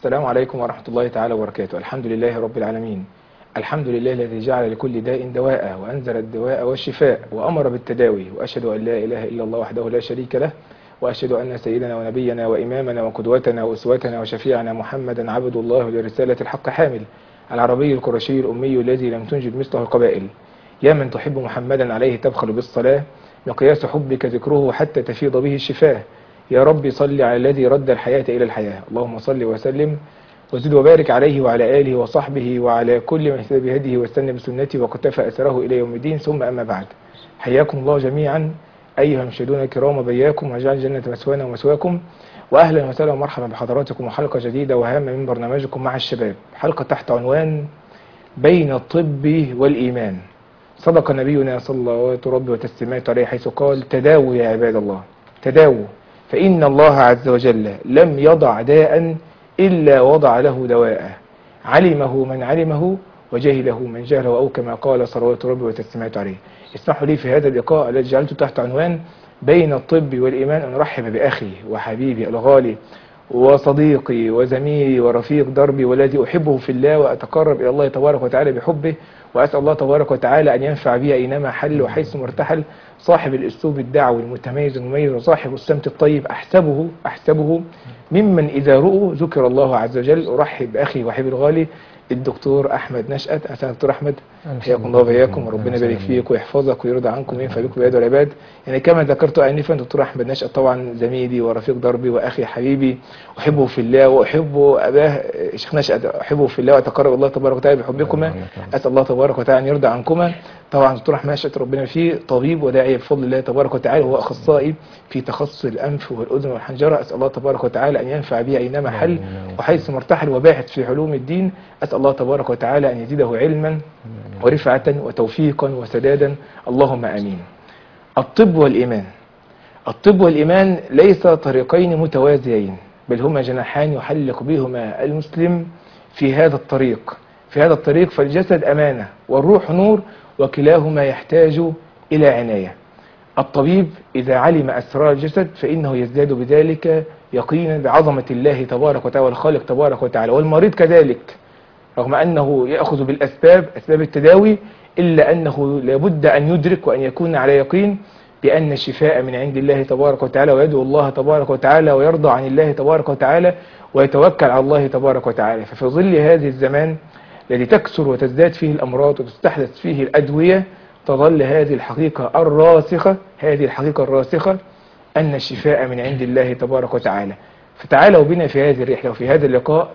السلام عليكم ورحمة الله تعالى وبركاته الحمد لله رب العالمين الحمد لله الذي جعل لكل داء دواء وأنزل الدواء والشفاء وأمر بالتداوي وأشهد أن لا إله إلا الله وحده لا شريك له وأشهد أن سيدنا ونبينا وإمامنا وقدوتنا وأسوتنا وشفيعنا محمدا عبد الله لرسالة الحق حامل العربي القرشي الأمي الذي لم تنجد مثله القبائل يا من تحب محمدا عليه تبخل بالصلاة مقياس حبك ذكره حتى تفيض به الشفاه يا رب صل على الذي رد الحياة إلى الحياة اللهم صل وسلم وزد وبارك عليه وعلى آله وصحبه وعلى كل من اهتدى بهديه واستنى بسنته وقتفى أثره إلى يوم الدين ثم أما بعد حياكم الله جميعا أيها المشاهدون الكرام بياكم وجعل جنة مسوانا ومسواكم وأهلا وسهلا ومرحبا بحضراتكم وحلقة جديدة وهامة من برنامجكم مع الشباب حلقة تحت عنوان بين الطب والإيمان صدق نبينا صلى الله ربي وتسليماته عليه حيث قال تداووا يا عباد الله تداووا فإن الله عز وجل لم يضع داء إلا وضع له دواءه علمه من علمه وجهله من جهله أو كما قال صلوات ربي وتسليماته عليه اسمحوا لي في هذا اللقاء الذي جعلته تحت عنوان بين الطب والإيمان أن أرحب بأخي وحبيبي الغالي وصديقي وزميلي ورفيق دربي والذي أحبه في الله وأتقرب إلى الله تبارك وتعالى بحبه وأسأل الله تبارك وتعالى أن ينفع بي أينما حل وحيث مرتحل صاحب الأسلوب الدعوي المتميز المميز وصاحب السمت الطيب أحسبه أحسبه ممن إذا رؤوا ذكر الله عز وجل أرحب بأخي وحبيبي الغالي الدكتور أحمد نشأت أهلا دكتور أحمد حياكم الله وبياكم وربنا يبارك فيك ويحفظك ويرضى عنكم وينفع بكم بعيد والعباد يعني كما ذكرت آنفا دكتور أحمد نشأت طبعا زميلي ورفيق دربي وأخي حبيبي أحبه في الله وأحب أباه شيخ نشأت أحبه في الله وأتقرب الله تبارك وتعالى بحبكما أسأل الله تبارك وتعالى أن يرضى عنكما طبعا دكتور أحمد نشأت ربنا فيه طبيب وداعية بفضل الله تبارك وتعالى وهو أخصائي في تخصص الأنف والأذن والحنجرة أسأل الله تبارك وتعالى أن ينفع بي أينما حل وحيث مرتحل وباحث في علوم الدين أسأل الله تبارك وتعالى أن يزيده علما ورفعة وتوفيقا وسدادا اللهم آمين الطب والإيمان الطب والإيمان ليس طريقين متوازيين بل هما جناحان يحلق بهما المسلم في هذا الطريق في هذا الطريق فالجسد أمانة والروح نور وكلاهما يحتاج إلى عناية الطبيب إذا علم أسرار الجسد فإنه يزداد بذلك يقينا بعظمة الله تبارك وتعالى والخالق تبارك وتعالى والمريض كذلك رغم أنه يأخذ بالأسباب أسباب التداوي إلا أنه لابد أن يدرك وأن يكون على يقين بأن الشفاء من عند الله تبارك وتعالى ويدعو الله تبارك وتعالى ويرضى عن الله تبارك وتعالى ويتوكل على الله تبارك وتعالى ففي ظل هذه الزمان الذي تكثر وتزداد فيه الأمراض وتستحدث فيه الأدوية تظل هذه الحقيقة الراسخة هذه الحقيقة الراسخة أن الشفاء من عند الله تبارك وتعالى فتعالوا بنا في هذه الرحلة وفي هذا اللقاء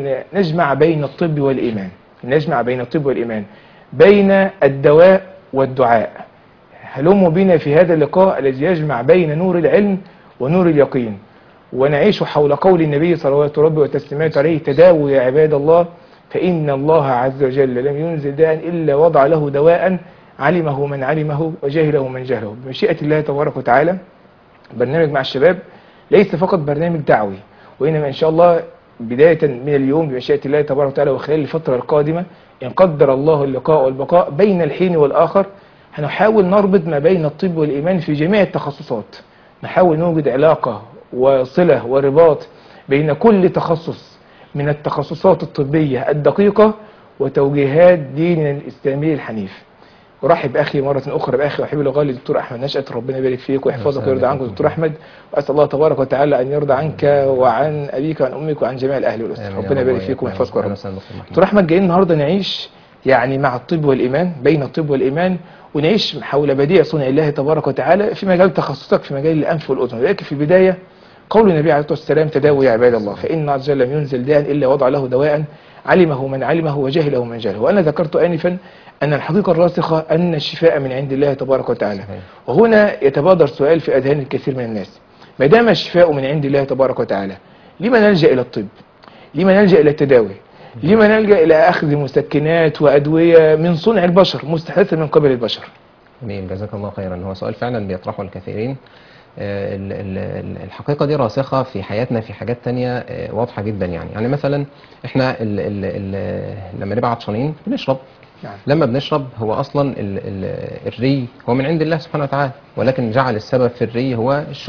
لنجمع بين الطب والإيمان نجمع بين الطب والإيمان بين الدواء والدعاء هلموا بنا في هذا اللقاء الذي يجمع بين نور العلم ونور اليقين ونعيش حول قول النبي صلوات ربي وتسليماته عليه تداووا يا عباد الله فإن الله عز وجل لم ينزل داء إلا وضع له دواء علمه من علمه وجهله من جهله بمشيئة الله تبارك وتعالى برنامج مع الشباب ليس فقط برنامج دعوي وإنما إن شاء الله بداية من اليوم بمشيئة الله تبارك وتعالى وخلال الفترة القادمة إن قدر الله اللقاء والبقاء بين الحين والآخر هنحاول نربط ما بين الطب والإيمان في جميع التخصصات نحاول نوجد علاقة وصلة ورباط بين كل تخصص من التخصصات الطبية الدقيقة وتوجيهات ديننا الإسلامي الحنيف ارحب باخي مره اخرى باخي وحبيبي الغالي الدكتور احمد نشأت ربنا يبارك فيك ويحفظك ويرضى عنك دكتور احمد واسال الله تبارك وتعالى ان يرضى عنك وعن ابيك وعن امك وعن جميع الاهل والاسره ربنا يبارك فيك ويحفظك يا رب دكتور احمد جايين النهارده نعيش يعني مع الطب والايمان بين الطب والايمان ونعيش حول بديع صنع الله تبارك وتعالى في مجال تخصصك في مجال الانف والاذن ولكن في البدايه قول النبي عليه الصلاه والسلام تداووا يا عباد الله فان عز وجل لم ينزل داء الا وضع له دواء علمه من علمه وجهله من جهله وانا ذكرت انفا أن الحقيقة الراسخة أن الشفاء من عند الله تبارك وتعالى وهنا يتبادر سؤال في أذهان الكثير من الناس ما دام الشفاء من عند الله تبارك وتعالى لما نلجأ إلى الطب لما نلجأ إلى التداوي لما نلجأ إلى أخذ مسكنات وأدوية من صنع البشر مستحدثة من قبل البشر جميل جزاك الله خيرا هو سؤال فعلا بيطرحه الكثيرين آه، ال- ال- ال- الحقيقة دي راسخة في حياتنا في حاجات تانية آه، واضحة جدا يعني يعني مثلا احنا ال ال ال لما نبقى عطشانين بنشرب نعم. لما بنشرب هو اصلا ال ال الري هو من عند الله سبحانه وتعالى ولكن جعل السبب في الري هو الشرب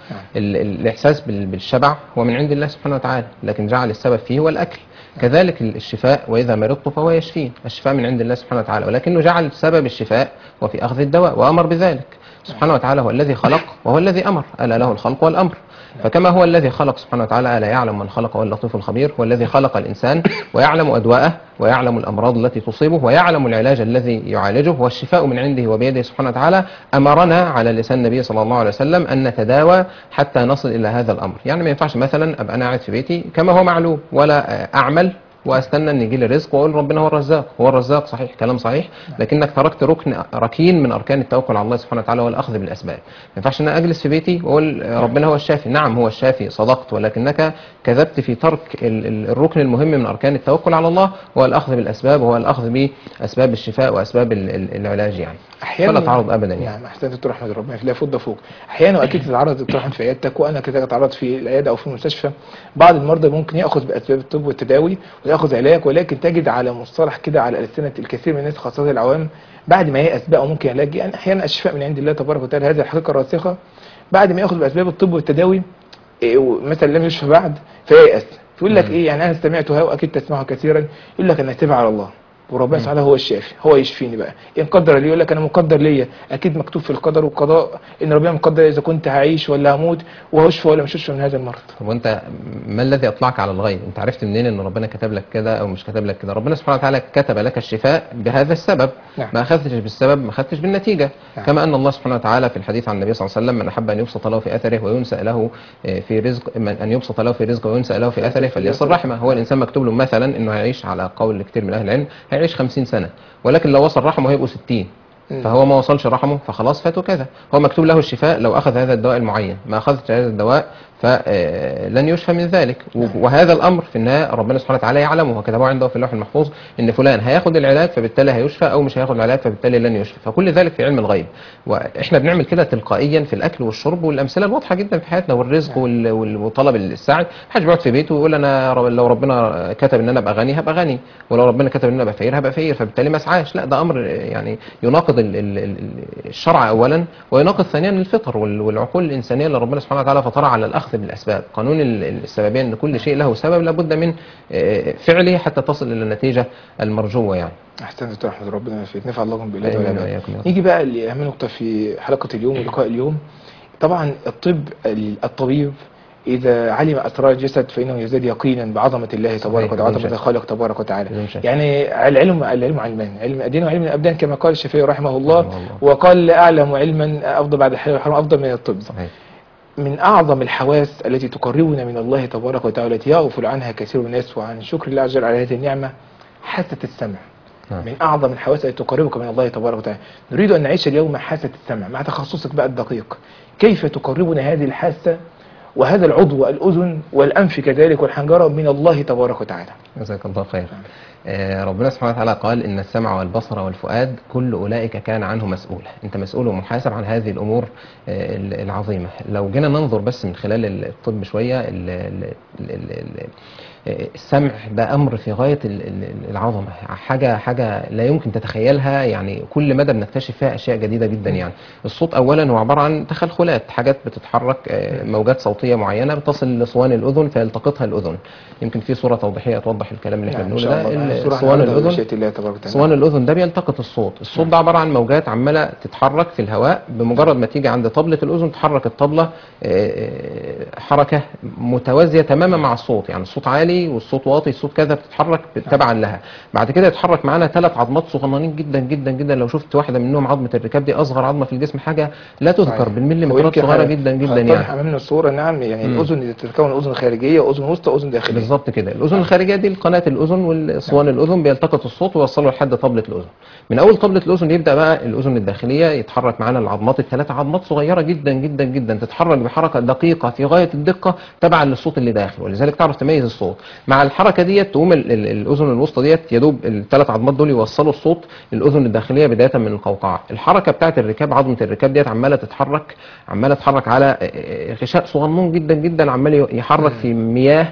نعم. ال- ال- الإحساس بال- بالشبع هو من عند الله سبحانه وتعالى لكن جعل السبب فيه هو الأكل كذلك ال- الشفاء وإذا مرضت فهو يشفين الشفاء من عند الله سبحانه وتعالى ولكنه جعل سبب الشفاء هو في أخذ الدواء وأمر بذلك سبحانه وتعالى هو الذي خلق وهو الذي أمر ألا له الخلق والأمر فكما هو الذي خلق سبحانه وتعالى ألا يعلم من خلق هو اللطيف الخبير هو الذي خلق الإنسان ويعلم أدواءه ويعلم الأمراض التي تصيبه ويعلم العلاج الذي يعالجه والشفاء من عنده وبيده سبحانه وتعالى أمرنا على لسان النبي صلى الله عليه وسلم أن نتداوى حتى نصل إلى هذا الأمر يعني ما ينفعش مثلا أبقى أنا قاعد في بيتي كما هو معلوم ولا أعمل واستنى ان يجي لي رزق واقول ربنا هو الرزاق هو الرزاق صحيح كلام صحيح لكنك تركت ركن ركين من اركان التوكل على الله سبحانه وتعالى هو الاخذ بالاسباب ما ينفعش ان أنا اجلس في بيتي واقول ربنا هو الشافي نعم هو الشافي صدقت ولكنك كذبت في ترك ال- ال- الركن المهم من اركان التوكل على الله هو الاخذ بالاسباب وهو الاخذ باسباب الشفاء واسباب ال- ال- العلاج يعني فلا تعرض ابدا يعني نعم احسنت دكتور احمد ربنا لا يفض فوق احيانا واكيد تتعرض دكتور احمد في عيادتك وانا كذلك اتعرضت في العياده او في المستشفى بعض المرضى ممكن ياخذ باسباب الطب والتداوي وياخذ علاج ولكن تجد على مصطلح كده على السنه الكثير من الناس خاصه العوام بعد ما ييأس بقى ممكن علاج يعني احيانا الشفاء من عند الله تبارك وتعالى هذه الحقيقه الراسخه بعد ما ياخذ باسباب الطب والتداوي إيه، مثلا لم يشفى بعد فييأس يقول لك مم. ايه يعني انا سمعتها واكيد تسمعها كثيرا يقول لك انا اتبع على الله وربنا سبحانه هو الشافي هو يشفيني بقى ان قدر لي يقول لك انا مقدر ليا اكيد مكتوب في القدر والقضاء ان ربنا مقدر اذا كنت هعيش ولا هموت وهشفى ولا مش هشفى من هذا المرض طب وانت ما الذي اطلعك على الغيب انت عرفت منين ان ربنا كتب لك كده او مش كتب لك كده ربنا سبحانه وتعالى كتب لك الشفاء بهذا السبب نعم. ما اخذتش بالسبب ما اخذتش بالنتيجه نعم. كما ان الله سبحانه وتعالى في الحديث عن النبي صلى الله عليه وسلم من احب ان يبسط له في اثره وينسى له آه، في رزق من ان يبسط له في رزقه وينسى له في اثره فليصل رحمه هو الانسان مكتوب له مثلا انه هيعيش على قول كتير من اهل العلم هيعيش 50 سنه ولكن لو وصل رحمه هيبقوا 60 مم. فهو ما وصلش رحمه فخلاص فاته كذا هو مكتوب له الشفاء لو اخذ هذا الدواء المعين ما اخذت هذا الدواء فلن يشفى من ذلك و- وهذا الامر في النهايه ربنا سبحانه وتعالى يعلمه وكتبه عنده في اللوح المحفوظ ان فلان هياخد العلاج فبالتالي هيشفى او مش هياخد العلاج فبالتالي لن يشفى فكل ذلك في علم الغيب واحنا بنعمل كده تلقائيا في الاكل والشرب والامثله الواضحه جدا في حياتنا والرزق وال- وال- وطلب السعي محدش بيقعد في بيته ويقول انا ر- لو ربنا كتب ان انا ابقى غني هبقى غني ولو ربنا كتب ان انا ابقى فقير هبقى فقير فبالتالي ما اسعاش لا ده امر يعني يناقض ال- ال- ال- الشرع اولا ويناقض ثانيا الفطر وال- والعقول الانسانيه اللي ربنا سبحانه وتعالى فطرها على الاخذ بالاسباب قانون ال- السببيه ان كل شيء له سبب لابد من آه، فعله حتى تصل الى النتيجه المرجوه يعني احسنت دكتور احمد ربنا يفيد نفع الله بالله آمين والعباد وإياكم يا رب. نيجي بقى لاهم نقطه في حلقه اليوم ولقاء اليوم طبعا الطب الطبيب إذا علم أسرار الجسد فإنه يزداد يقينا بعظمة الله تبارك صحيح، وتعالى بدون وعظمة شك. الخالق تبارك وتعالى بدون شك. يعني العلم العلم علمان علم الدين وعلم الأبدان كما قال الشافعي رحمه الله رحمه الله. وقال لا أعلم علما أفضل بعد الحلال والحرام أفضل من الطب صحيح من أعظم الحواس التي تقربنا من الله تبارك وتعالى التي يغفل عنها كثير من الناس وعن شكر الله عز وجل على هذه النعمة حاسة السمع نعم. من أعظم الحواس التي تقربك من الله تبارك وتعالى نريد أن نعيش اليوم حاسة السمع مع تخصصك بقى الدقيق كيف تقربنا هذه الحاسة وهذا العضو الأذن والأنف كذلك والحنجرة من الله تبارك وتعالى جزاك الله خير آه، ربنا سبحانه وتعالى قال إن السمع والبصر والفؤاد كل أولئك كان عنه مسؤولا أنت مسؤول ومحاسب عن هذه الأمور آه، ال- العظيمة لو جينا ننظر بس من خلال الطب شوية ال- ال- ال- ال- ال- آه، السمع ده أمر في غاية ال- ال- العظمة حاجة حاجة لا يمكن تتخيلها يعني كل مدى بنكتشف فيها أشياء جديدة جدا يعني الصوت أولا هو عبارة عن تخلخلات حاجات بتتحرك آه، موجات صوتية معينة بتصل لصوان الأذن فيلتقطها الأذن يمكن في صورة توضيحية توضح الكلام اللي احنا نعم إن بنقوله شاء ده الله ال- سورة صوان النهاردة الأذن بمشيئة الله تبارك وتعالى صوان الأذن ده بيلتقط الصوت الصوت ده عبارة عن موجات عمالة تتحرك في الهواء بمجرد ما تيجي عند طبلة الأذن تحرك الطبلة آه، آه، حركة متوازية تماما مع الصوت يعني الصوت عالي والصوت واطي الصوت كذا بتتحرك تبعا لها بعد كده يتحرك معانا ثلاث عظمات صغننين جدا جدا جدا لو شفت واحدة منهم عظمة الركاب دي أصغر عظمة في الجسم حاجة لا تذكر صحيح. بالمليمترات ويمكن صغيرة حضرتك- جدا جدا حضرتك يعني أمامنا الصورة نعم يعني مم. الأذن تتكون أذن خارجية وأذن وسطى وأذن داخلية بالظبط كده الاذن الخارجيه دي قناه الاذن والصوان الاذن بيلتقط الصوت ويوصله لحد طبله الاذن من اول طبله الاذن يبدا بقى الاذن الداخليه يتحرك معانا العظمات الثلاثه عظمات صغيره جدا جدا جدا تتحرك بحركه دقيقه في غايه الدقه تبعا للصوت اللي داخل ولذلك تعرف تميز الصوت مع الحركه ديت تقوم ال- ال- الاذن الوسطى ديت يدوب الثلاث عظمات دول يوصلوا الصوت للاذن الداخليه بدايه من القوقعه الحركه بتاعه الركاب عظمه الركاب ديت عماله تتحرك عماله تتحرك على آه، آه، غشاء صغنون جدا جدا عمال يحرك في مياه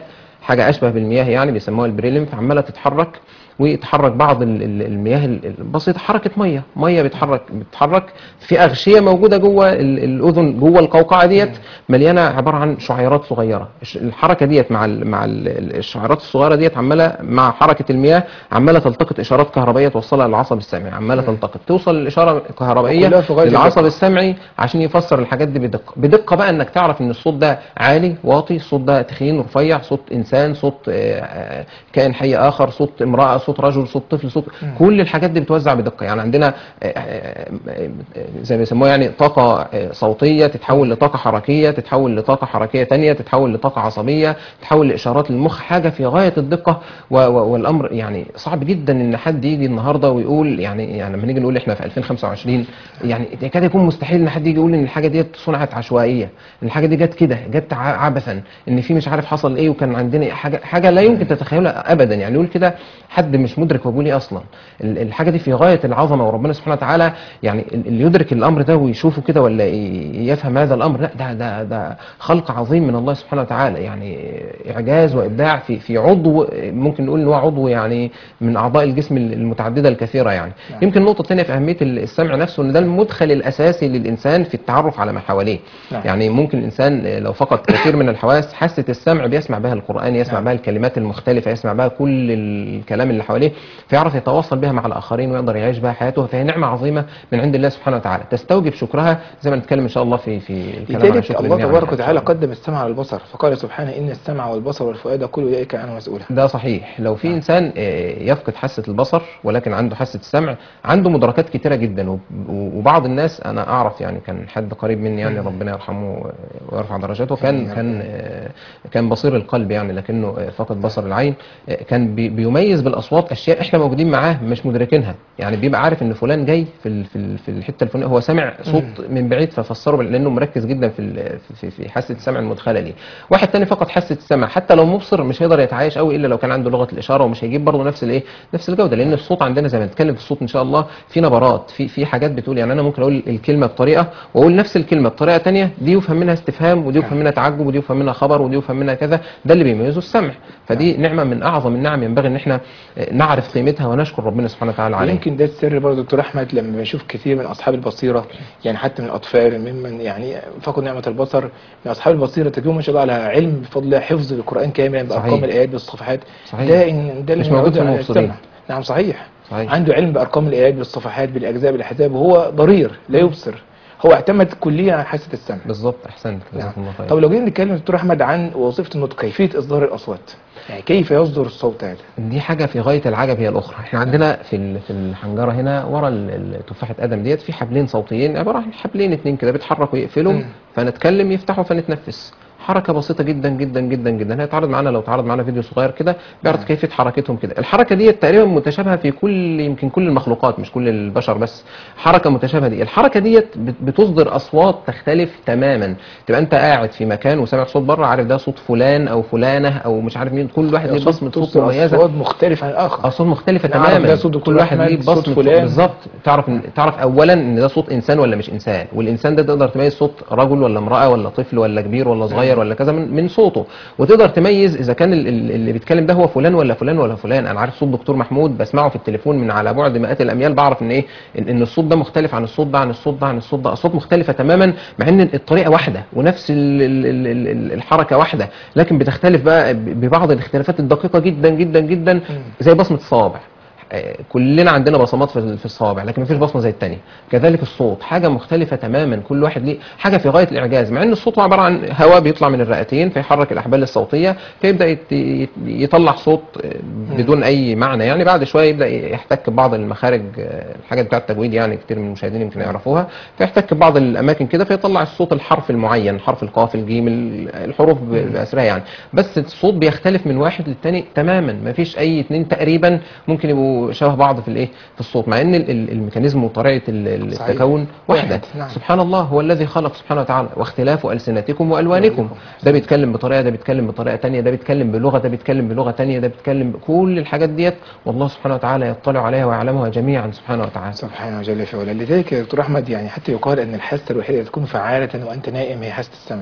حاجه اشبه بالمياه يعني بيسموها البريليمف عماله تتحرك ويتحرك بعض ال- ال- المياه ال- البسيطه حركه ميه ميه بتحرك بتتحرك في اغشيه موجوده جوه ال- الاذن جوه القوقعه ديت مليانه عباره عن شعيرات صغيره الش- الحركه ديت مع ال مع ال- ال- الشعيرات الصغيره ديت عماله مع حركه المياه عماله تلتقط اشارات كهربائيه توصلها للعصب السمعي عماله تلتقط توصل الاشاره الكهربائيه وكلها في غاية للعصب الدقة. السمعي عشان يفسر الحاجات دي بدقه بدقه بقى انك تعرف ان الصوت ده عالي واطي الصوت ده تخين رفيع صوت انسان صوت آه، آه، كائن حي اخر صوت امراه صوت رجل صوت طفل صوت كل الحاجات دي بتوزع بدقه يعني عندنا آه، آه، آه، زي ما بيسموها يعني طاقه آه، صوتيه تتحول لطاقه حركيه تتحول لطاقه حركيه تانية تتحول لطاقه عصبيه تتحول لاشارات للمخ حاجه في غايه الدقه و- و- والامر يعني صعب جدا ان حد يجي النهارده ويقول يعني يعني لما نيجي نقول احنا في 2025 يعني يكاد يكون مستحيل ان حد يجي يقول ان الحاجه ديت صنعت عشوائيه ان الحاجه دي جت كده جت ع- عبثا ان في مش عارف حصل ايه وكان عندنا حاجه حاجه لا يمكن تتخيلها ابدا يعني يقول كده حد مش مدرك بقول ايه اصلا ال- الحاجه دي في غايه العظمه وربنا سبحانه وتعالى يعني ال- اللي يدرك الامر ده ويشوفه كده ولا ي- يفهم هذا الامر لا ده ده ده خلق عظيم من الله سبحانه وتعالى يعني اعجاز وابداع في في عضو ممكن نقول ان هو عضو يعني من اعضاء الجسم المتعدده الكثيره يعني نعم. يمكن نقطه ثانيه في اهميه السمع نفسه ان ده المدخل الاساسي للانسان في التعرف على ما حواليه نعم. يعني ممكن الانسان لو فقد كثير من الحواس حاسه السمع بيسمع بها القران يسمع نعم. بها الكلمات المختلفه يسمع بها كل الكلام اللي حواليه فيعرف يتواصل بها مع الاخرين ويقدر يعيش بها حياته فهي نعمه عظيمه من عند الله سبحانه وتعالى تستوجب شكرها زي ما نتكلم ان شاء الله في في الكلام عن لذلك شكر الله النعم تبارك يعني. وتعالى قدم السمع على البصر فقال سبحانه ان السمع والبصر والفؤاد كل اولئك عنه مسؤولا ده صحيح لو في نعم. انسان آه، يفقد حاسه البصر ولكن عنده حاسه السمع عنده مدركات كتيره جدا وب- وبعض الناس انا اعرف يعني كان حد قريب مني يعني مم. ربنا يرحمه ويرفع درجاته آمين كان يا كان رب. آه، كان بصير القلب يعني لكنه آه، فقد بصر العين آه، كان بي- بيميز بالاصوات اشياء احنا موجودين معاه مش مدركينها يعني بيبقى عارف ان فلان جاي في ال- في ال- في الحته الفلانيه هو سامع صوت من بعيد ففسره بال- لانه مركز جدا في ال- في- في حاسه السمع المدخله ليه واحد تاني فقط حاسه السمع حتى لو مبصر مش هيقدر يتعايش قوي الا لو كان عنده لغه الاشاره ومش هيجيب برضه نفس الايه نفس الجوده لان الصوت عندنا زي ما نتكلم في الصوت ان شاء الله في نبرات في في حاجات بتقول يعني انا ممكن اقول الكلمه بطريقه واقول نفس الكلمه بطريقه تانية دي يفهم منها استفهام ودي يفهم منها تعجب ودي يفهم منها خبر ودي يفهم منها كذا ده اللي بيميزه السمع فدي نعمه من اعظم النعم ينبغي ان احنا آه، نعرف قيمتها ونشكر ربنا سبحانه وتعالى عليها يمكن ده السر برضه دكتور احمد لما بنشوف كثير من اصحاب البصيره يعني حتى من الاطفال ممن يعني فقدوا نعمه البصر من اصحاب البصيره تجدهم ما شاء الله على علم بفضل الله حفظ القران كاملا بارقام صحيح. الايات بالصفحات صحيح. ده ان ده اللي مش موجود في يعود على المبصرين. السمع. نعم صحيح. صحيح. عنده علم بارقام الايات بالصفحات بالاجزاء بالاحزاب وهو ضرير لا يبصر هو اعتمد كليا على حاسه السمع بالظبط احسنت جزاكم الله خير طب لو جينا نتكلم دكتور احمد عن وظيفه النطق كيفيه اصدار الاصوات يعني كيف يصدر الصوت هذا دي حاجة في غاية العجب هي الأخرى احنا عندنا في ال- في الحنجرة هنا ورا ال- ال- تفاحة آدم ديت في حبلين صوتيين عبارة عن حبلين اتنين كده بيتحركوا يقفلوا مم. فنتكلم يفتحوا فنتنفس حركة بسيطة جدا جدا جدا جدا هيتعرض معانا لو اتعرض معانا فيديو صغير كده بيعرض نعم. كيفية حركتهم كده الحركة دي تقريبا متشابهة في كل يمكن كل المخلوقات مش كل البشر بس حركة متشابهة دي الحركة ديت بت- بتصدر أصوات تختلف تماما تبقى أنت قاعد في مكان وسامع صوت بره عارف ده صوت فلان أو فلانة أو مش عارف مين كل واحد ليه بصمة صوت تصدر مميزة اصوات مختلفه عن الاخر اصوات مختلفه نعرف تماما ده صوت دكتور كل واحد ليه أحمد، صوت بصمه فلان. بالظبط تعرف إن تعرف اولا ان ده صوت انسان ولا مش انسان والانسان ده تقدر تميز صوت رجل ولا امراه ولا طفل ولا كبير ولا صغير ولا كذا من, من صوته وتقدر تميز اذا كان ال- ال- اللي بيتكلم ده هو فلان ولا فلان ولا فلان انا عارف صوت دكتور محمود بسمعه في التليفون من على بعد مئات الاميال بعرف ان ايه ان, إن الصوت ده مختلف عن الصوت ده عن الصوت ده عن الصوت ده اصوات مختلفه تماما مع ان الطريقه واحده ونفس ال- ال- ال- ال- ال- الحركه واحده لكن بتختلف بقى ب- ببعض الاختلافات الدقيقه جدا جدا جدا زي بصمه الصوابع آه، كلنا عندنا بصمات في في الصوابع لكن مفيش بصمه زي الثانيه كذلك الصوت حاجه مختلفه تماما كل واحد ليه حاجه في غايه الاعجاز مع ان الصوت هو عباره عن هواء بيطلع من الرئتين فيحرك الاحبال الصوتيه فيبدا يت- يت- يطلع صوت آه، بدون اي معنى يعني بعد شويه يبدا يحتك ببعض المخارج آه، الحاجات بتاعه التجويد يعني كتير من المشاهدين يمكن يعرفوها فيحتك ببعض الاماكن كده فيطلع الصوت الحرف المعين حرف القاف الجيم ال- الحروف ب- باسرها يعني بس الصوت بيختلف من واحد للتاني تماما مفيش اي اتنين تقريبا ممكن يبقوا شبه بعض في الايه في الصوت مع ان ال- ال- الميكانيزم وطريقه ال- ال- صحيح. التكون واحده واحد، نعم. سبحان الله هو الذي خلق سبحانه وتعالى واختلاف السنتكم والوانكم ده بيتكلم بطريقه ده بيتكلم بطريقه تانية ده بيتكلم بلغه ده بيتكلم بلغه تانية ده بيتكلم كل الحاجات ديت والله سبحانه وتعالى يطلع عليها ويعلمها جميعا سبحانه وتعالى سبحانه جل في علاه لذلك يا دكتور احمد يعني حتى يقال ان الحاسه الوحيده التي تكون فعاله وانت نائم هي حاسه السمع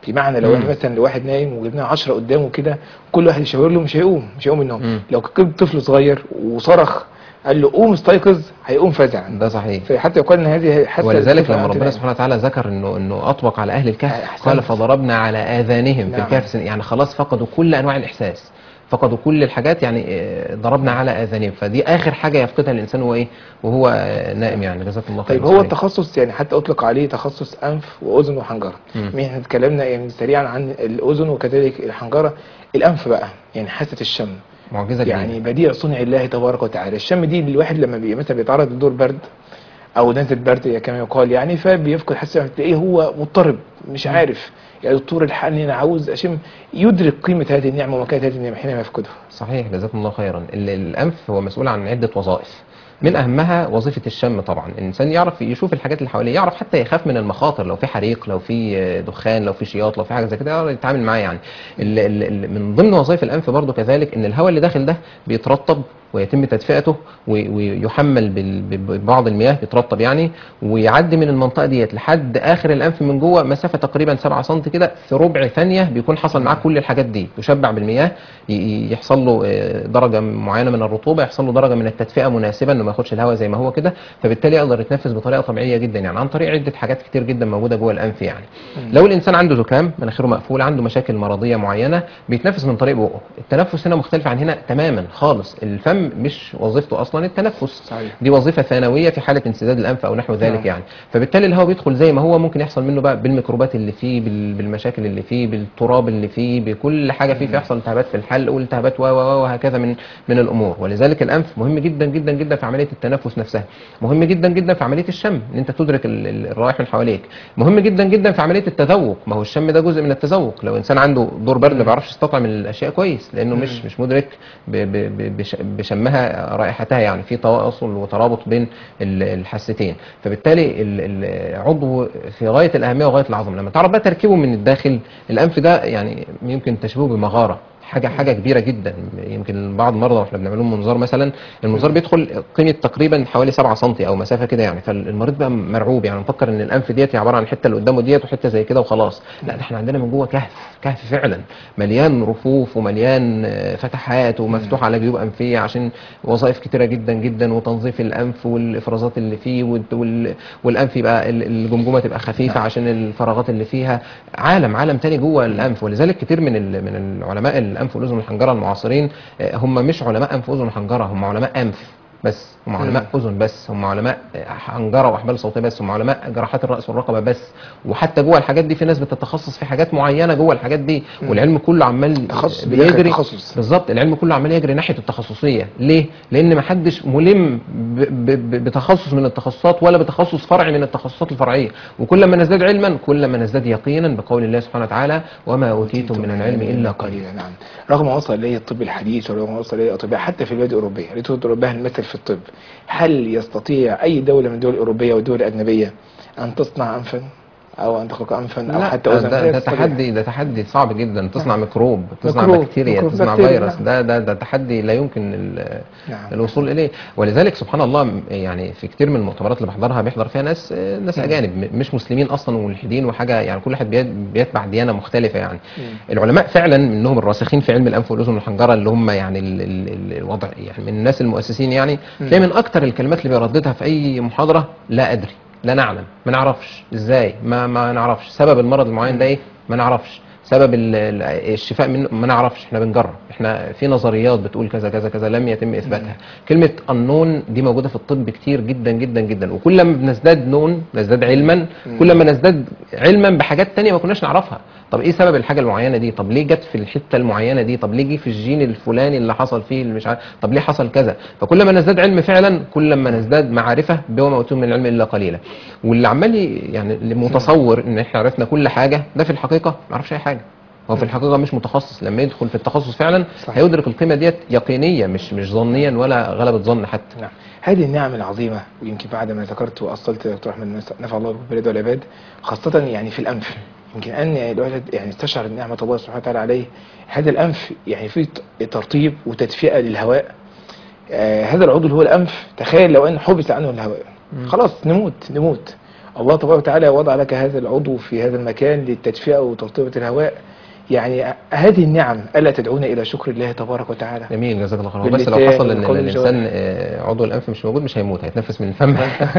بمعنى لو مم. انا مثلا لواحد نايم وجبنا 10 قدامه كده كل واحد يشاور له مش هيقوم مش هيقوم من النوم مم. لو جبت طفل صغير وصرخ قال له قوم استيقظ هيقوم فزعا ده صحيح فحتى يقال ان هذه حاسه ولذلك الطفل لما عن ربنا تنام. سبحانه وتعالى ذكر انه انه اطبق على اهل الكهف أحسنت. قال فضربنا على اذانهم في نعم. الكهف سن- يعني خلاص فقدوا كل انواع الاحساس فقدوا كل الحاجات يعني آه، ضربنا على اذانهم فدي اخر حاجه يفقدها الانسان هو ايه وهو آه، نائم يعني جزاكم الله خير طيب هو التخصص يعني حتى اطلق عليه تخصص انف واذن وحنجره مم. احنا اتكلمنا يعني سريعا عن الاذن وكذلك الحنجره الانف بقى يعني حاسه الشم معجزه جديده يعني بديع صنع الله تبارك وتعالى الشم دي الواحد لما بي مثلا بيتعرض لدور برد او نزله برد كما يقال يعني فبيفقد حاسه تلاقيه هو مضطرب مش عارف يا دكتور الحقني انا عاوز اشم يدرك قيمه هذه النعمه ومكانه هذه النعمه حينما يفقدها صحيح جزاكم الله خيرا ال- الانف هو مسؤول عن عده وظائف من اهمها وظيفه الشم طبعا الانسان يعرف يشوف الحاجات اللي حواليه يعرف حتى يخاف من المخاطر لو في حريق لو في دخان لو في شياط لو في حاجه زي كده يقدر يتعامل معاه يعني ال ال ال من ضمن وظائف الانف برضو كذلك ان الهواء اللي داخل ده بيترطب ويتم تدفئته وي- ويحمل بال- ببعض المياه يترطب يعني ويعدي من المنطقه ديت لحد اخر الانف من جوه مسافه تقريبا 7 سم كده في ربع ثانيه بيكون حصل معاه كل الحاجات دي يشبع بالمياه ي- ي- يحصل له آه، درجه معينه من الرطوبه يحصل له درجه من التدفئه مناسبه انه ما ياخدش الهواء زي ما هو كده فبالتالي يقدر يتنفس بطريقه طبيعيه جدا يعني عن طريق عده حاجات كتير جدا موجوده جوه الانف يعني لو الانسان عنده زكام مناخيره مقفول عنده مشاكل مرضيه معينه بيتنفس من طريق بقه التنفس هنا مختلف عن هنا تماما خالص الفم مش وظيفته اصلا التنفس صحيح. دي وظيفه ثانويه في حاله انسداد الانف او نحو ذلك نعم. يعني فبالتالي الهواء بيدخل زي ما هو ممكن يحصل منه بقى بالميكروبات اللي فيه بال- بالمشاكل اللي فيه بالتراب اللي فيه بكل حاجه فيه فيحصل التهابات في الحلق والتهابات و و و وهكذا من من الامور ولذلك الانف مهم جدا جدا جدا في عمليه التنفس نفسها مهم جدا جدا في عمليه الشم ان انت تدرك ال- ال- الروائح من حواليك مهم جدا جدا في عمليه التذوق ما هو الشم ده جزء من التذوق لو انسان عنده دور برد ما بيعرفش يستطعم الاشياء كويس لانه مش مش مدرك ب- ب- ب- بش- بشمها رائحتها يعني في تواصل وترابط بين ال- الحاستين فبالتالي ال- العضو في غايه الاهميه وغايه العظمه لما تعرف بقى تركيبه من الداخل الانف ده يعني يمكن تشبهه بمغاره حاجه حاجه كبيره جدا يمكن بعض المرضى واحنا بنعمل لهم منظار مثلا المنظار بيدخل قيمه تقريبا حوالي 7 سم او مسافه كده يعني فالمريض بقى مرعوب يعني مفكر ان الانف ديت هي عباره عن الحته اللي قدامه ديت وحته زي كده وخلاص لا ده احنا عندنا من جوه كهف كهف فعلا مليان رفوف ومليان آه، فتحات ومفتوح على جيوب انفيه عشان وظائف كتيره جدا جدا وتنظيف الانف والافرازات اللي فيه وال- وال- والانف يبقى ال- الجمجمه تبقى خفيفه عشان الفراغات اللي فيها عالم عالم تاني جوه الانف ولذلك كتير من ال- من العلماء الانف والاذن والحنجره المعاصرين آه، هم مش علماء انف واذن وحنجره هم علماء انف بس هم علماء اذن بس هم علماء حنجره واحبال صوتيه بس هم علماء جراحات الراس والرقبه بس وحتى جوه الحاجات دي في ناس بتتخصص في حاجات معينه جوه الحاجات دي والعلم كله عمال تخصص بداخل بيجري التخصص. بالظبط العلم كله عمال يجري ناحيه التخصصيه ليه لان ما حدش ملم ب- ب- ب- بتخصص من التخصصات ولا بتخصص فرعي من التخصصات الفرعيه وكل ما نزداد علما كل ما نزداد يقينا بقول الله سبحانه وتعالى وما اوتيتم من العلم الا قليلا قليلا نعم رغم ما وصل اليه الطب الحديث ورغم ما وصل اليه الاطباء حتى في البلاد الاوروبيه التي تضرب بها المثل في الطب هل يستطيع اي دوله من الدول الاوروبيه والدول الاجنبيه ان تصنع انفا او ان تخلق انفا او لا حتى ده, اذن ده, لا ده تستطيع. تحدي ده تحدي صعب جدا تصنع ميكروب تصنع ميكروب، بكتيريا ميكروب تصنع بكتيريا، فيروس نعم. ده ده ده تحدي لا يمكن ال- نعم. الوصول اليه ولذلك سبحان الله م- يعني في كتير من المؤتمرات اللي بحضرها بيحضر فيها ناس آه، ناس اجانب م- مش مسلمين اصلا وملحدين وحاجه يعني كل واحد بي- بيتبع ديانه مختلفه يعني العلماء فعلا منهم الراسخين في علم الانف والاذن والحنجره اللي هم يعني ال ال ال الوضع يعني من الناس المؤسسين يعني تلاقي من اكتر الكلمات اللي بيرددها في اي محاضره لا ادري لا نعلم ما نعرفش ازاي ما ما نعرفش سبب المرض المعين ده ايه ما نعرفش سبب ال- ال- الشفاء منه ما نعرفش احنا بنجرب احنا في نظريات بتقول كذا كذا كذا لم يتم اثباتها كلمه النون دي موجوده في الطب كتير جدا جدا جدا وكل ما بنزداد نون نزداد علما كل ما نزداد علما بحاجات تانية ما كناش نعرفها طب ايه سبب الحاجه المعينه دي طب ليه جت في الحته المعينه دي طب ليه جه في الجين الفلاني اللي حصل فيه اللي مش عارف طب ليه حصل كذا فكل ما نزداد علم فعلا كل ما نزداد معرفه بما اوتوا من العلم الا قليلا واللي عمال ي- يعني اللي متصور ان احنا عرفنا كل حاجه ده في الحقيقه ما يعرفش اي حاجه هو في الحقيقه مش متخصص لما يدخل في التخصص فعلا صحيح. هيدرك القيمه ديت يقينيه مش مش ظنيا ولا غلبه ظن حتى نعم هذه النعم العظيمة ويمكن بعد ما ذكرت وأصلت يا دكتور أحمد نس- نفع الله بالبلاد والعباد خاصة يعني في الأنف يمكن أن الواحد يعني استشعر نعمة الله سبحانه وتعالى عليه هذا الأنف يعني فيه ت- ترطيب وتدفئة للهواء آه هذا العضو اللي هو الأنف تخيل لو أن حبس عنه الهواء خلاص نموت نموت الله تبارك وتعالى وضع لك هذا العضو في هذا المكان للتدفئة وترطيبة الهواء يعني هذه النعم ألا تدعونا إلى شكر الله تبارك وتعالى جميل جزاك الله خير هو بس لو باللسان حصل ان والقول الانسان والجوارح. آه، عضو الانف مش موجود مش هيموت هيتنفس من الفم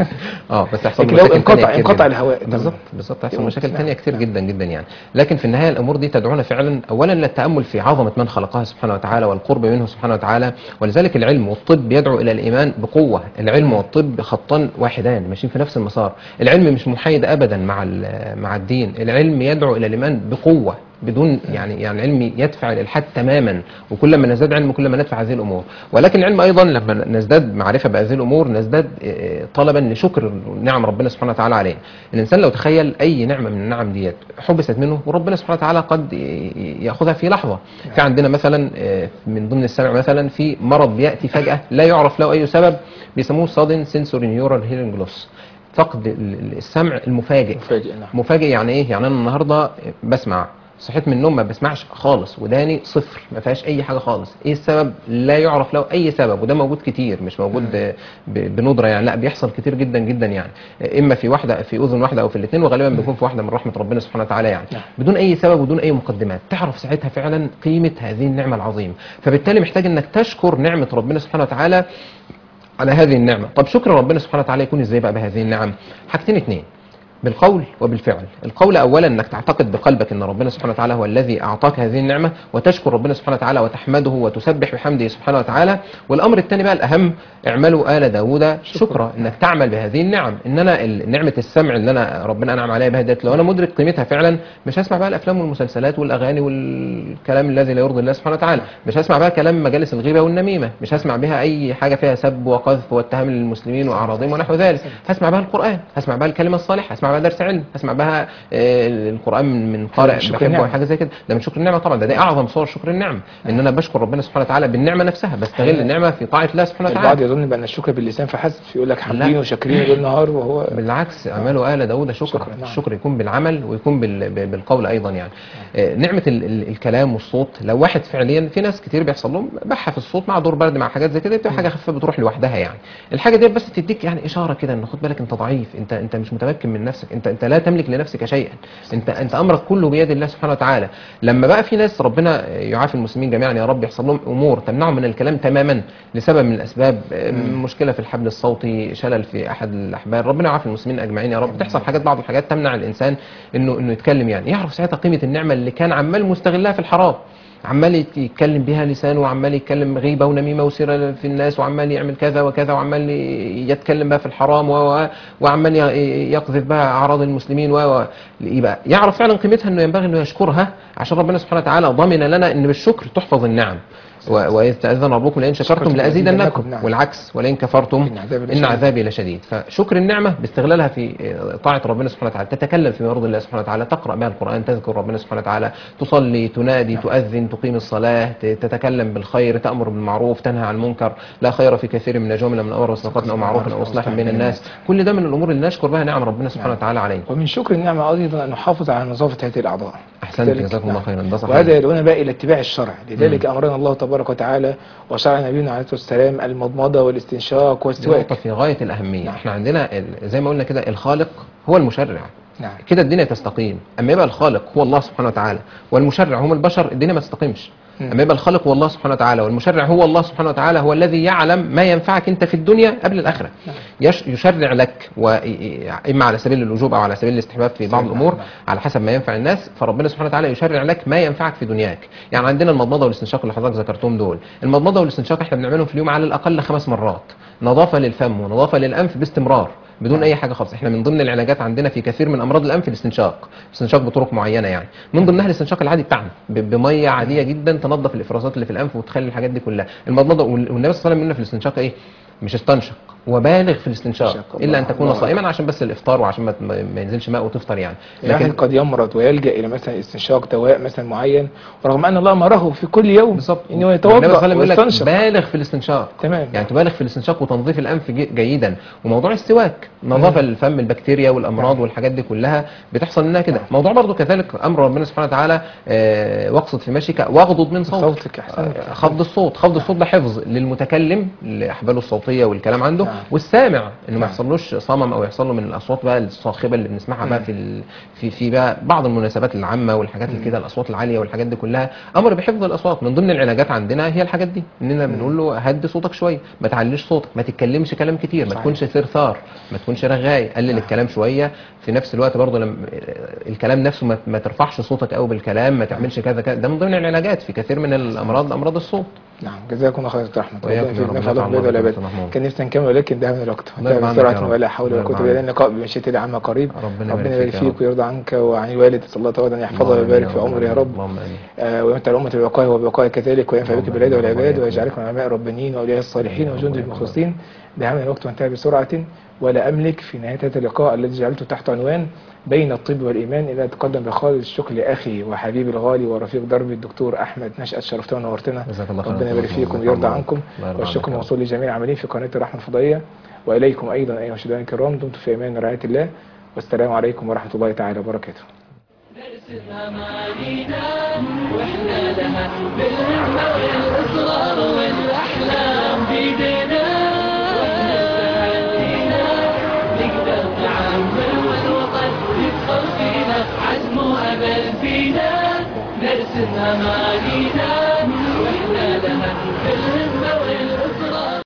اه بس هيحصل له لكن لو مشاكل انقطع تانية كتير انقطع جداً. الهواء تمام. بالظبط بالظبط هيحصل يموت. مشاكل نعم. تانية كتير جدا جدا يعني لكن في النهايه الامور دي تدعونا فعلا اولا للتامل في عظمه من خلقها سبحانه وتعالى والقرب منه سبحانه وتعالى ولذلك العلم والطب يدعو الى الايمان بقوه العلم والطب خطان واحدان ماشيين في نفس المسار العلم مش محايد ابدا مع ال- مع الدين العلم يدعو الى الايمان بقوه بدون يعني يعني العلم يدفع الالحاد تماما وكلما نزداد علم كلما ندفع هذه الامور ولكن العلم ايضا لما نزداد معرفه بهذه الامور نزداد آه، طلبا لشكر نعم ربنا سبحانه وتعالى علينا الانسان لو تخيل اي نعمه من النعم ديت حبست منه وربنا سبحانه وتعالى قد ي- ياخذها في لحظه في عندنا مثلا آه، من ضمن السمع مثلا في مرض بياتي فجاه لا يعرف له اي سبب بيسموه sudden sensory neural hearing loss فقد ال- ال- السمع المفاجئ مفاجئ نعم مفاجئ يعني ايه يعني انا النهارده بسمع صحيت من النوم ما بسمعش خالص وداني صفر ما فيهاش اي حاجه خالص ايه السبب لا يعرف له اي سبب وده موجود كتير مش موجود ب- ب- بندره يعني لا بيحصل كتير جدا جدا يعني اما في واحده في اذن واحده او في الاثنين وغالبا بيكون في واحده من رحمه ربنا سبحانه وتعالى يعني نعم. بدون اي سبب ودون اي مقدمات تعرف ساعتها فعلا قيمه هذه النعمه العظيمه فبالتالي محتاج انك تشكر نعمه ربنا سبحانه وتعالى على هذه النعمة طب شكر ربنا سبحانه وتعالى يكون ازاي بقى بهذه النعم حاجتين اتنين بالقول وبالفعل القول اولا انك تعتقد بقلبك ان ربنا سبحانه وتعالى هو الذي اعطاك هذه النعمه وتشكر ربنا سبحانه وتعالى وتحمده وتسبح بحمده سبحانه وتعالى والامر الثاني بقى الاهم اعملوا ال داوود شكرا انك تعمل بهذه النعم ان انا ال- نعمه السمع اللي انا ربنا انعم عليا بها ديت لو انا مدرك قيمتها فعلا مش هسمع بقى الافلام والمسلسلات والاغاني والكلام الذي لا يرضي الله سبحانه وتعالى مش هسمع بقى كلام مجالس الغيبه والنميمه مش هسمع بها اي حاجه فيها سب وقذف واتهام للمسلمين واعراضهم ونحو ذلك هسمع بها القران هسمع بها الكلمه الصالحه هسمع بها درس علم هسمع بها آه، القران من من قارئ من شكر بحبه النعمة. وحاجه زي كده ده من شكر النعمه طبعا ده, ده اعظم صور شكر النعمه ان انا بشكر ربنا سبحانه وتعالى بالنعمه نفسها بستغل أيوة. النعمه في طاعه الله سبحانه البعض وتعالى يظن بأن الشكر باللسان فحسب يقول لك حامدين لا. وشاكرين ليل نهار وهو بالعكس اعملوا آل داود شكرا شكرا، نعم. الشكر يكون بالعمل ويكون بال- ب- بالقول ايضا يعني آه، نعمه ال- ال- الكلام والصوت لو واحد فعليا في ناس كتير بيحصل لهم بحه في الصوت مع دور برد مع حاجات زي كده بتبقى حاجه خفيفه بتروح لوحدها يعني الحاجه دي بس تديك يعني اشاره كده ان خد بالك انت ضعيف انت انت مش متمكن من نفسك انت انت لا تملك لنفسك شيئا انت انت امرك كله بيد الله سبحانه وتعالى لما بقى في ناس ربنا يعافي المسلمين جميعا يا رب يحصل لهم امور تمنعهم من الكلام تماما لسبب من الاسباب آه، مشكله في الحبل الصوتي شلل في احد الاحبال ربنا يعافي المسلمين اجمعين يا رب تحصل حاجات بعض الحاجات تمنع الانسان انه انه يتكلم يعني يعرف ساعتها قيمه النعمه اللي كان عمال مستغلها في الحرام عمال يت- يتكلم بها لسانه وعمال يتكلم غيبه ونميمه وسيره في الناس وعمال يعمل كذا وكذا وعمال ي- يتكلم بها في الحرام و- و- وعمال ي- يقذف بها اعراض المسلمين و و- يبقى يعرف فعلا قيمتها انه ينبغي انه يشكرها عشان ربنا سبحانه وتعالى ضمن لنا ان بالشكر تحفظ النعم و- وإذ تأذن ربكم لئن شكرتم شكرتم لأزيدنكم لأزيدنكم، نعم. والعكس ولئن كفرتم إن عذابي إن لشديد. عذابي لشديد فشكر النعمة باستغلالها في طاعة ربنا سبحانه وتعالى تتكلم في مرض الله سبحانه وتعالى تقرأ بها القرآن تذكر ربنا سبحانه وتعالى تصلي تنادي تؤذن تقيم الصلاة ت- تتكلم بالخير تأمر بالمعروف تنهى عن المنكر لا خير في كثير من نجوم من أمر وصدقات أو معروف أو إصلاح بين الناس كل ده من الأمور اللي نشكر بها نعم ربنا سبحانه وتعالى علينا ومن شكر النعمة أيضا أن نحافظ على نظافة هذه الأعضاء أحسنت لذلك- جزاكم الله نعم. خيرا ده صحيح وهذا يدعونا بقى إلى اتباع الشرع لذلك أمرنا الله تبارك وتعالى وشرع نبينا عليه الصلاة والسلام المضمضة والاستنشاق دي والسواك نقطة في غاية الأهمية نعم. احنا عندنا ال- زي ما قلنا كده الخالق هو المشرع نعم كده الدنيا تستقيم اما يبقى الخالق هو الله سبحانه وتعالى والمشرع هم البشر الدنيا ما تستقيمش مم. اما يبقى الخالق هو الله سبحانه وتعالى والمشرع هو الله سبحانه وتعالى هو الذي يعلم ما ينفعك انت في الدنيا قبل الاخره يش يشرع لك واما على سبيل الوجوب او على سبيل الاستحباب في بعض نعم. الامور على حسب ما ينفع الناس فربنا سبحانه وتعالى يشرع لك ما ينفعك في دنياك يعني عندنا المضمضه والاستنشاق اللي حضرتك ذكرتهم دول المضمضه والاستنشاق احنا بنعملهم في اليوم على الاقل خمس مرات نظافه للفم ونظافه للانف باستمرار بدون اي حاجه خالص احنا من ضمن العلاجات عندنا في كثير من امراض الانف الاستنشاق الاستنشاق بطرق معينه يعني من ضمنها الاستنشاق العادي بتاعنا ب- بميه عاديه جدا تنظف الافرازات اللي في الانف وتخلي الحاجات دي كلها المضمضه وال- والنبي صلى الله عليه وسلم في الاستنشاق ايه مش استنشق وبالغ في الاستنشاق استنشاق. الا ان الله- تكون الله صائما عشان بس الافطار وعشان ما ما ينزلش ماء وتفطر يعني لكن لكن قد يمرض ويلجأ إلى مثلا استنشاق دواء مثلا معين ورغم أن الله أمره في كل يوم بالظبط إنه والنبي صلى الله يتوضأ عليه وسلم يقول لك ويستنشق بالغ في الاستنشاق تمام يعني تبالغ في الاستنشاق وتنظيف الانف جي- جيدا وموضوع السواك نظافه الفم البكتيريا والامراض نعم. والحاجات دي كلها بتحصل منها كده موضوع برضو كذلك امر ربنا سبحانه وتعالى آه، واقصد في مشيك واغضض من صوتك صوتك أحسنت آه، خفض الصوت خفض الصوت ده حفظ للمتكلم لاحباله الصوتيه والكلام عنده نعم. نعم. والسامع انه ما نعم. يحصلوش صمم او يحصل له من الاصوات بقى الصاخبه اللي بنسمعها بقى مم. في ال... في في بقى بعض المناسبات العامه والحاجات اللي كده الاصوات العاليه والحاجات دي كلها امر بحفظ الاصوات من ضمن العلاجات عندنا هي الحاجات دي اننا بنقول له هدي صوتك شويه ما تعليش صوتك ما تتكلمش كلام كتير ما صحيح. تكونش ثرثار ما تكونش رغاي قلل نعم. الكلام شويه في نفس الوقت برضه لما الكلام نفسه ما, ما ترفعش صوتك قوي بالكلام ما تعملش كذا كذا ده من ضمن العلاجات في كثير من الامراض امراض الصوت نعم جزاكم الله خير يا دكتور احمد وإياكم ربنا يا يفيد رب نفع الله ونفع بالعباد الله والعباد بكم محمود. كان نفسي نكمل ولكن ده من الوقت الله يرضى عنك يا بسرعة رب. ولا حول ولا الله قوة يرضى الا عنك. بالله اللقاء بمشيئة الله عما قريب ربنا ربنا يبارك يبارك فيك يا فيك ويرضى عنك وعن الوالد صلى الله تعالى ان يحفظه اللهم ويبارك آمين في عمره يا رب اللهم امين آه، ويمتع الأمة ببقائه وبقائه كذلك وينفع بك اللهم بالعباد آمين. والعباد اللهم ويجعلكم علماء ربانيين وأولياء الصالحين اللهم وجند آمين. المخلصين دعنا الوقت وانتهى بسرعة ولا أملك في نهاية هذا اللقاء الذي جعلته تحت عنوان بين الطب والإيمان إلى أتقدم بخالص الشكر لأخي وحبيبي الغالي ورفيق دربي الدكتور أحمد نشأت شرفتنا ونورتنا جزاك الله خير ربنا يبارك فيكم ويرضى عنكم والشكر موصول لجميع العاملين في قناة الرحمة الفضائية وإليكم أيضا أيها المشاهدين الكرام دمتم في أمان ورعاية الله والسلام عليكم ورحمة الله تعالى وبركاته نرسم أمانينا وإحنا لها بالهمة والإصرار والأحلام بيدنا وإحنا استعدينا نقدر نعمر والوطن يدخل فينا عزم وأمل فينا نرسم أمانينا وإحنا لها بالهمة والإصرار